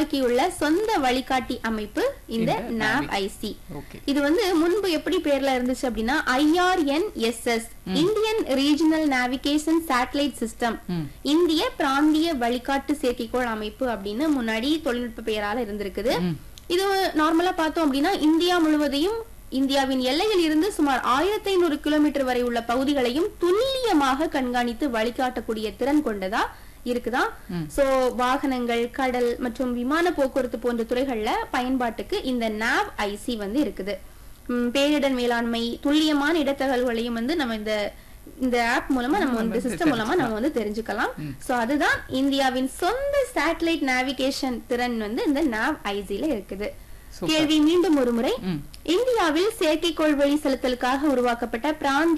உருவாக்கியுள்ள சொந்த வழிகாட்டி அமைப்பு இந்த இந்த nav NAVI. ஐசி ஓகே இது வந்து முன்பு எப்படி பேர்ல இருந்துச்சு அப்படின்னா IRNSS Indian regional navigation satellite system ம். இந்திய பிராந்திய வழிகாட்டு செயற்கைக்கோள் அமைப்பு அப்படின்னு முன்னாடி தொழில்நுட்ப பெயரால இருந்திருக்குது ம். இது நார்மலா பார்த்தோம் அப்படின்னா இந்தியா முழுவதையும் இந்தியாவின் எல்லையில் இருந்து சுமார் ஆயிரத்தி ஐநூறு கிலோமீட்டர் வரை உள்ள பகுதிகளையும் துல்லியமாக கண்காணித்து வழிகாட்டக்கூடிய திறன் கொண்டதா இருக்குதா சோ வாகனங்கள் கடல் மற்றும் விமான போக்குவரத்து போன்ற துறைகள்ல பயன்பாட்டுக்கு இந்த nav ஐசி வந்து இருக்குது ம், பேரிடர் மேலாண்மை துல்லியமான இடத்தகவல்களையும் வந்து நம்ம இந்த இந்த ஆப் மூலமா நம்ம வந்து சிஸ்டம் மூலமா நம்ம வந்து தெரிஞ்சுக்கலாம் சோ அதுதான் இந்தியாவின் சொந்த சேட்டலைட் நேவிகேஷன் திறன் வந்து இந்த nav ஐசில இருக்குது Super. கேள்வி மீண்டும் ஒரு முறை ம். இந்தியாவில் செயற்கைக்கோள் வழி செலுத்தலுக்காக உருவாக்கப்பட்ட பிராந்திய